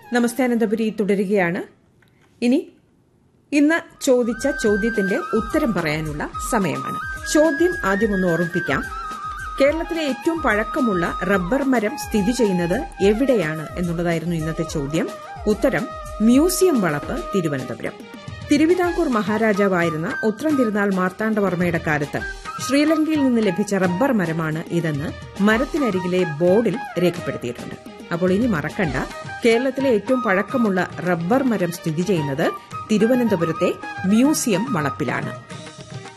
നമസ്തേ അനന്തപുരി തുടരുകയാണ് ഇനി ഇന്ന് ചോദിച്ച ചോദ്യത്തിന്റെ ഉത്തരം പറയാനുള്ള സമയമാണ് ചോദ്യം ആദ്യം ഒന്ന് ഓർമ്മിപ്പിക്കാം കേരളത്തിലെ ഏറ്റവും പഴക്കമുള്ള റബ്ബർ മരം സ്ഥിതി ചെയ്യുന്നത് എവിടെയാണ് എന്നുള്ളതായിരുന്നു ഇന്നത്തെ ചോദ്യം ഉത്തരം മ്യൂസിയം വളപ്പ് തിരുവനന്തപുരം തിരുവിതാംകൂർ മഹാരാജാവായിരുന്ന ഉത്രം തിരുനാൾ മാർത്താണ്ഡവർമ്മയുടെ കാലത്ത് ശ്രീലങ്കയിൽ നിന്ന് ലഭിച്ച റബ്ബർ മരമാണ് ഇതെന്ന് മരത്തിനരികിലെ ബോർഡിൽ രേഖപ്പെടുത്തിയിട്ടുണ്ട് അപ്പോൾ ഇനി മറക്കണ്ട കേരളത്തിലെ ഏറ്റവും പഴക്കമുള്ള റബ്ബർ മരം സ്ഥിതി ചെയ്യുന്നത് തിരുവനന്തപുരത്തെ മ്യൂസിയം വളപ്പിലാണ്